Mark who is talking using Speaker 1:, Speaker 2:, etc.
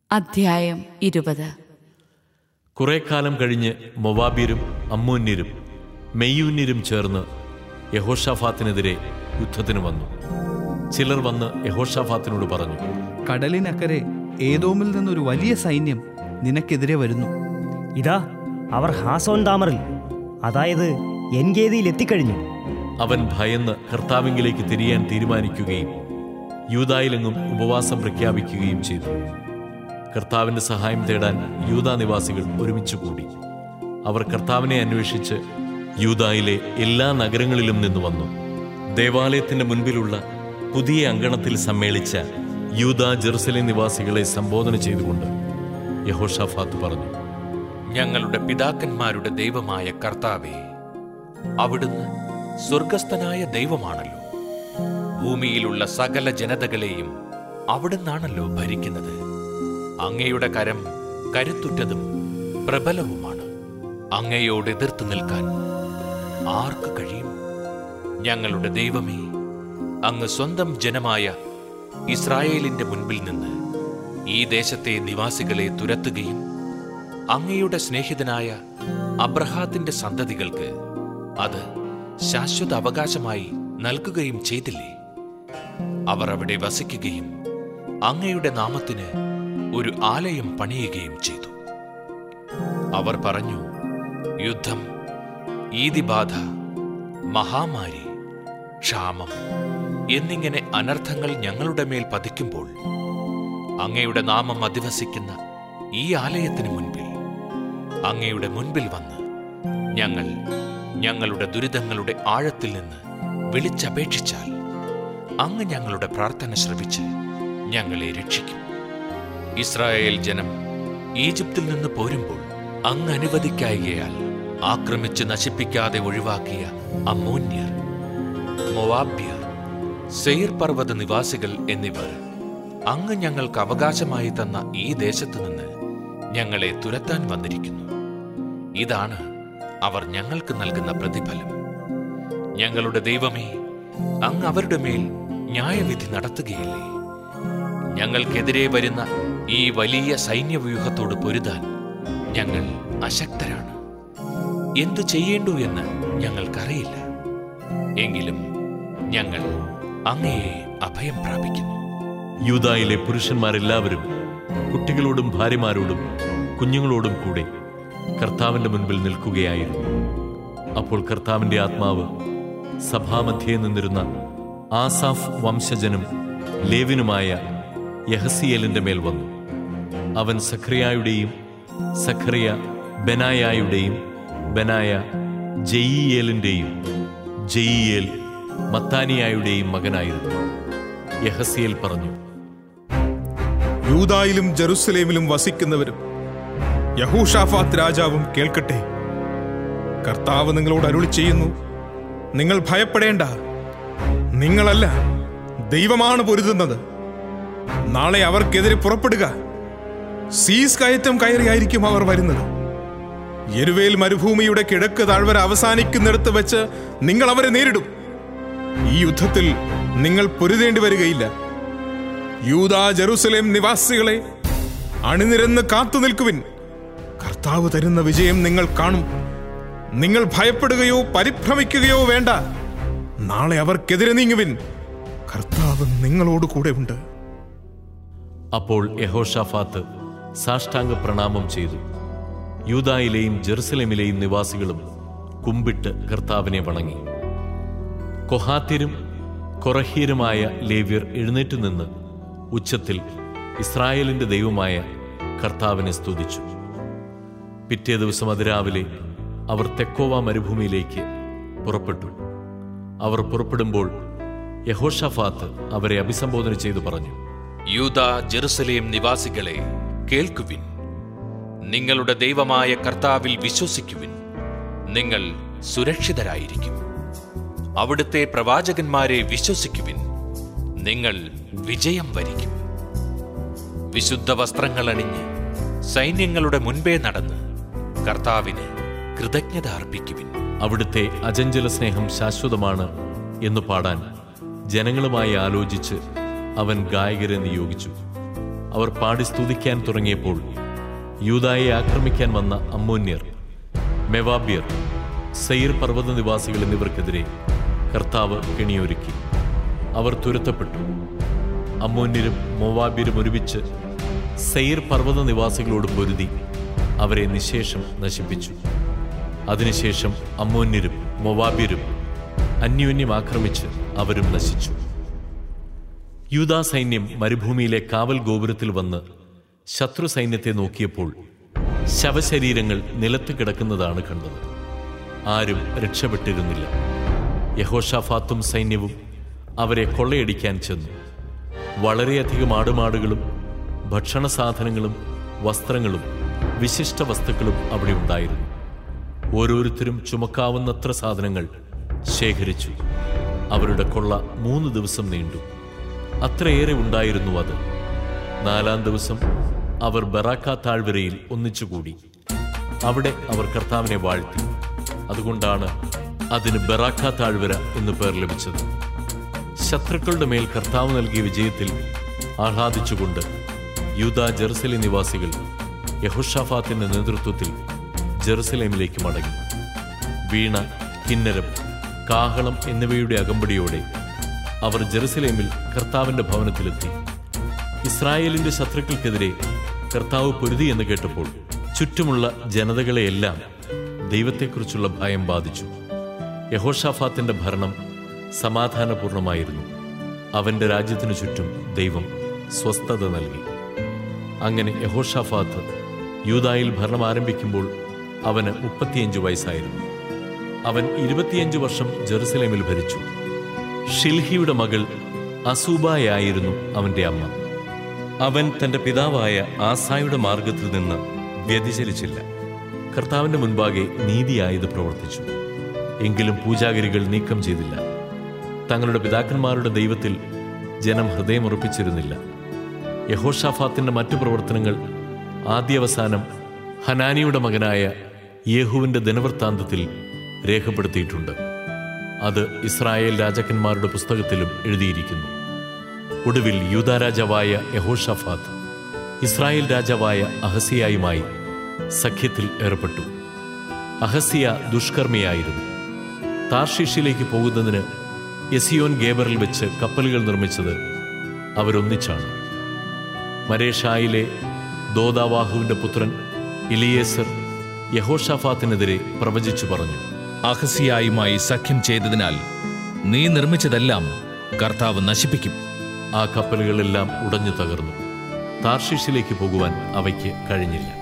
Speaker 1: അധ്യായം ഇരുപത്
Speaker 2: കുറെ കാലം കഴിഞ്ഞ് മൊവാബിയരും അമ്മൂന്യരും മെയ്യൂന്യരും ചേർന്ന് യഹോഷാഫാത്തിനെതിരെ യുദ്ധത്തിന് വന്നു ചിലർ വന്ന് യഹോഷാഫാത്തിനോട് പറഞ്ഞു
Speaker 3: കടലിനക്കരെ ഏതോമിൽ നിന്നൊരു വലിയ സൈന്യം നിനക്കെതിരെ വരുന്നു
Speaker 4: ഇതാ അവർ ഹാസോൻ താമറിൽ അതായത് എൻഗേദിയിൽ എത്തിക്കഴിഞ്ഞു
Speaker 2: അവൻ ഭയന്ന് കർത്താവിങ്കിലേക്ക് തിരിയാൻ തീരുമാനിക്കുകയും യൂതായിലെങ്ങും ഉപവാസം പ്രഖ്യാപിക്കുകയും ചെയ്തു കർത്താവിന്റെ സഹായം തേടാൻ യൂതാ നിവാസികൾ ഒരുമിച്ച് കൂടി അവർ കർത്താവിനെ അന്വേഷിച്ച് യൂതായിലെ എല്ലാ നഗരങ്ങളിലും നിന്ന് വന്നു ദേവാലയത്തിന്റെ മുൻപിലുള്ള പുതിയ അങ്കണത്തിൽ സമ്മേളിച്ച യൂതാ ജെറുസലേം നിവാസികളെ സംബോധന ചെയ്തുകൊണ്ട് യഹോഷാഫാത്ത് പറഞ്ഞു
Speaker 5: ഞങ്ങളുടെ പിതാക്കന്മാരുടെ ദൈവമായ കർത്താവേ അവിടുന്ന് സ്വർഗസ്ഥനായ ദൈവമാണല്ലോ ഭൂമിയിലുള്ള സകല ജനതകളെയും അവിടുന്നാണല്ലോ ഭരിക്കുന്നത് അങ്ങയുടെ കരം കരുത്തുറ്റതും പ്രബലവുമാണ് അങ്ങയോട് എതിർത്ത് നിൽക്കാൻ ആർക്ക് കഴിയും ഞങ്ങളുടെ ദൈവമേ അങ്ങ് സ്വന്തം ജനമായ ഇസ്രായേലിന്റെ മുൻപിൽ നിന്ന് ഈ ദേശത്തെ നിവാസികളെ തുരത്തുകയും അങ്ങയുടെ സ്നേഹിതനായ അബ്രഹാത്തിന്റെ സന്തതികൾക്ക് അത് ശാശ്വത അവകാശമായി നൽകുകയും ചെയ്തില്ലേ അവർ അവിടെ വസിക്കുകയും അങ്ങയുടെ നാമത്തിന് ഒരു ആലയം പണിയുകയും ചെയ്തു അവർ പറഞ്ഞു യുദ്ധം ഈതിബാധ മഹാമാരി ക്ഷാമം എന്നിങ്ങനെ അനർത്ഥങ്ങൾ ഞങ്ങളുടെ മേൽ പതിക്കുമ്പോൾ അങ്ങയുടെ നാമം അധിവസിക്കുന്ന ഈ ആലയത്തിന് മുൻപിൽ അങ്ങയുടെ മുൻപിൽ വന്ന് ഞങ്ങൾ ഞങ്ങളുടെ ദുരിതങ്ങളുടെ ആഴത്തിൽ നിന്ന് വിളിച്ചപേക്ഷിച്ചാൽ അങ്ങ് ഞങ്ങളുടെ പ്രാർത്ഥന ശ്രവിച്ച് ഞങ്ങളെ രക്ഷിക്കും ഇസ്രായേൽ ജനം ഈജിപ്തിൽ നിന്ന് പോരുമ്പോൾ അങ്ങ് അനുവദിക്കായികയാൽ ആക്രമിച്ച് നശിപ്പിക്കാതെ ഒഴിവാക്കിയ അമ്മോന്യർ മൊവാബ്യർ സെയിർ പർവ്വത നിവാസികൾ എന്നിവർ അങ്ങ് ഞങ്ങൾക്ക് അവകാശമായി തന്ന ഈ ദേശത്തു നിന്ന് ഞങ്ങളെ തുരത്താൻ വന്നിരിക്കുന്നു ഇതാണ് അവർ ഞങ്ങൾക്ക് നൽകുന്ന പ്രതിഫലം ഞങ്ങളുടെ ദൈവമേ അങ്ങ് അവരുടെ മേൽ ന്യായവിധി നടത്തുകയില്ലേ ഞങ്ങൾക്കെതിരെ വരുന്ന ഈ വലിയ സൈന്യവ്യൂഹത്തോട് പൊരുതാൻ ഞങ്ങൾ അശക്തരാണ് എന്തു ചെയ്യേണ്ടു എന്ന് ഞങ്ങൾക്കറിയില്ല എങ്കിലും ഞങ്ങൾ അങ്ങയെ അഭയം പ്രാപിക്കുന്നു
Speaker 2: യൂതായിലെ പുരുഷന്മാരെല്ലാവരും കുട്ടികളോടും ഭാര്യമാരോടും കുഞ്ഞുങ്ങളോടും കൂടെ കർത്താവിന്റെ മുൻപിൽ നിൽക്കുകയായിരുന്നു അപ്പോൾ കർത്താവിന്റെ ആത്മാവ് സഭാമധ്യേ നിന്നിരുന്ന ആസാഫ് വംശജനും ലേവിനുമായ യഹസിയേലിന്റെ മേൽ വന്നു അവൻ സഖറിയായുടെയും സഖറിയ ബെനായായുടെയും ബെനായ ജയിയേലിന്റെയും ജയിയേൽ മത്താനിയായുടെയും മകനായിരുന്നു യഹസിയേൽ പറഞ്ഞു
Speaker 6: യൂദായിലും ജെറുസലേമിലും വസിക്കുന്നവരും യഹൂഷാഫാത്ത് രാജാവും കേൾക്കട്ടെ കർത്താവ് നിങ്ങളോട് അരുളി ചെയ്യുന്നു നിങ്ങൾ ഭയപ്പെടേണ്ട നിങ്ങളല്ല ദൈവമാണ് പൊരുതുന്നത് നാളെ അവർക്കെതിരെ പുറപ്പെടുക സീസ് കയറ്റം കയറിയായിരിക്കും അവർ വരുന്നത് എരുവേൽ മരുഭൂമിയുടെ കിഴക്ക് താഴ്വര അവസാനിക്കുന്നിടത്ത് വെച്ച് നിങ്ങൾ അവരെ നേരിടും ഈ യുദ്ധത്തിൽ നിങ്ങൾ പൊരുതേണ്ടി വരികയില്ല യൂദാ ജെറുസലേം നിവാസികളെ അണിനിരന്ന് കാത്തു നിൽക്കുവിൻ കർത്താവ് തരുന്ന വിജയം നിങ്ങൾ കാണും നിങ്ങൾ ഭയപ്പെടുകയോ പരിഭ്രമിക്കുകയോ വേണ്ട നാളെ അവർക്കെതിരെ നീങ്ങുവിൻ കർത്താവ് നിങ്ങളോട് കൂടെ ഉണ്ട്
Speaker 2: അപ്പോൾ യഹോഷാഫാത്ത് സാഷ്ടാംഗ പ്രണാമം ചെയ്തു യൂതായിലെയും ജെറുസലേമിലെയും നിവാസികളും കുമ്പിട്ട് കർത്താവിനെ വണങ്ങി കൊഹാത്യരും കൊറഹീരുമായ ലേവ്യർ എഴുന്നേറ്റ് നിന്ന് ഉച്ചത്തിൽ ഇസ്രായേലിന്റെ ദൈവമായ കർത്താവിനെ സ്തുതിച്ചു പിറ്റേ ദിവസം അതിരാവിലെ അവർ തെക്കോവ മരുഭൂമിയിലേക്ക് പുറപ്പെട്ടു അവർ പുറപ്പെടുമ്പോൾ യഹോഷാഫാത്ത് അവരെ അഭിസംബോധന ചെയ്തു പറഞ്ഞു
Speaker 5: യൂത ജെറുസലേം നിവാസികളെ കേൾക്കുവിൻ നിങ്ങളുടെ ദൈവമായ കർത്താവിൽ വിശ്വസിക്കുവിൻ നിങ്ങൾ സുരക്ഷിതരായിരിക്കും അവിടുത്തെ പ്രവാചകന്മാരെ വിശ്വസിക്കുവിൻ നിങ്ങൾ വിജയം വരിക്കും വിശുദ്ധ വസ്ത്രങ്ങൾ അണിഞ്ഞ് സൈന്യങ്ങളുടെ മുൻപേ നടന്ന് കർത്താവിന് കൃതജ്ഞത അർപ്പിക്കുവിൻ
Speaker 2: അവിടുത്തെ അചഞ്ചല സ്നേഹം ശാശ്വതമാണ് എന്ന് പാടാൻ ജനങ്ങളുമായി ആലോചിച്ച് അവൻ ഗായകരെ നിയോഗിച്ചു അവർ പാടി സ്തുതിക്കാൻ തുടങ്ങിയപ്പോൾ യൂതായെ ആക്രമിക്കാൻ വന്ന അമ്മോന്യർ മെവാബ്യർ സെയിർ പർവ്വത നിവാസികൾ എന്നിവർക്കെതിരെ കർത്താവ് കെണിയൊരുക്കി അവർ തുരത്തപ്പെട്ടു അമ്മോന്യരും മൊവാബ്യരും ഒരുമിച്ച് സെയിർ പർവ്വത നിവാസികളോട് പൊരുതി അവരെ നിശേഷം നശിപ്പിച്ചു അതിനുശേഷം അമ്മോന്യരും മൊവാബ്യരും അന്യോന്യം ആക്രമിച്ച് അവരും നശിച്ചു യൂദാ സൈന്യം മരുഭൂമിയിലെ കാവൽ ഗോപുരത്തിൽ വന്ന് ശത്രു സൈന്യത്തെ നോക്കിയപ്പോൾ ശവശരീരങ്ങൾ നിലത്ത് കിടക്കുന്നതാണ് കണ്ടത് ആരും രക്ഷപ്പെട്ടിരുന്നില്ല യഹോഷാഫാത്തും സൈന്യവും അവരെ കൊള്ളയടിക്കാൻ ചെന്നു വളരെയധികം ആടുമാടുകളും ഭക്ഷണ സാധനങ്ങളും വസ്ത്രങ്ങളും വിശിഷ്ട വസ്തുക്കളും അവിടെ ഉണ്ടായിരുന്നു ഓരോരുത്തരും ചുമക്കാവുന്നത്ര സാധനങ്ങൾ ശേഖരിച്ചു അവരുടെ കൊള്ള മൂന്ന് ദിവസം നീണ്ടു അത്രയേറെ ഉണ്ടായിരുന്നു അത് നാലാം ദിവസം അവർ ബറാക്ക താഴ്വരയിൽ ഒന്നിച്ചുകൂടി അവിടെ അവർ കർത്താവിനെ വാഴ്ത്തി അതുകൊണ്ടാണ് അതിന് ബറാക്ക താഴ്വര എന്ന് പേർ ലഭിച്ചത് ശത്രുക്കളുടെ മേൽ കർത്താവ് നൽകിയ വിജയത്തിൽ ആഹ്ലാദിച്ചുകൊണ്ട് യൂത ജെറുസലേം നിവാസികൾ യഹുഷാഫാത്തിന്റെ നേതൃത്വത്തിൽ ജെറുസലേമിലേക്ക് മടങ്ങി വീണ കിന്നരം കാഹളം എന്നിവയുടെ അകമ്പടിയോടെ അവർ ജെറുസലേമിൽ കർത്താവിന്റെ ഭവനത്തിലെത്തി ഇസ്രായേലിന്റെ ശത്രുക്കൾക്കെതിരെ കർത്താവ് പൊരുതി എന്ന് കേട്ടപ്പോൾ ചുറ്റുമുള്ള ജനതകളെയെല്ലാം ദൈവത്തെക്കുറിച്ചുള്ള ഭയം ബാധിച്ചു യഹോഷാഫാത്തിന്റെ ഭരണം സമാധാനപൂർണമായിരുന്നു അവന്റെ രാജ്യത്തിനു ചുറ്റും ദൈവം സ്വസ്ഥത നൽകി അങ്ങനെ യഹോഷാഫാത്ത് യൂതായിൽ ഭരണം ആരംഭിക്കുമ്പോൾ അവന് മുപ്പത്തിയഞ്ച് വയസ്സായിരുന്നു അവൻ ഇരുപത്തിയഞ്ച് വർഷം ജെറുസലേമിൽ ഭരിച്ചു ഷിൽഹിയുടെ മകൾ അസൂബായായിരുന്നു അവന്റെ അമ്മ അവൻ തന്റെ പിതാവായ ആസായുടെ മാർഗത്തിൽ നിന്ന് വ്യതിചലിച്ചില്ല കർത്താവിന്റെ മുൻപാകെ നീതിയായത് പ്രവർത്തിച്ചു എങ്കിലും പൂജാഗിരികൾ നീക്കം ചെയ്തില്ല തങ്ങളുടെ പിതാക്കന്മാരുടെ ദൈവത്തിൽ ജനം ഹൃദയമുറപ്പിച്ചിരുന്നില്ല യഹോഷാഫാത്തിന്റെ മറ്റു പ്രവർത്തനങ്ങൾ ആദ്യവസാനം ഹനാനിയുടെ മകനായ യേഹുവിന്റെ ദിനവൃത്താന്തത്തിൽ രേഖപ്പെടുത്തിയിട്ടുണ്ട് അത് ഇസ്രായേൽ രാജാക്കന്മാരുടെ പുസ്തകത്തിലും എഴുതിയിരിക്കുന്നു ഒടുവിൽ യൂദാ രാജാവായ യഹോഷാഫാത്ത് ഇസ്രായേൽ രാജാവായ അഹസിയായുമായി സഖ്യത്തിൽ ഏർപ്പെട്ടു അഹസിയ ദുഷ്കർമ്മിയായിരുന്നു താർഷീഷിലേക്ക് പോകുന്നതിന് യസിയോൻ ഗേബറിൽ വെച്ച് കപ്പലുകൾ നിർമ്മിച്ചത് അവരൊന്നിച്ചാണ് മരേഷായിലെ ദോദാവാഹുവിന്റെ പുത്രൻ ഇലിയേസർ യഹോഷാഫാത്തിനെതിരെ പ്രവചിച്ചു പറഞ്ഞു
Speaker 7: അഹസിയായുമായി സഖ്യം ചെയ്തതിനാൽ നീ നിർമ്മിച്ചതെല്ലാം കർത്താവ് നശിപ്പിക്കും
Speaker 2: ആ കപ്പലുകളെല്ലാം ഉടഞ്ഞു തകർന്നു താർഷീഷിലേക്ക് പോകുവാൻ അവയ്ക്ക് കഴിഞ്ഞില്ല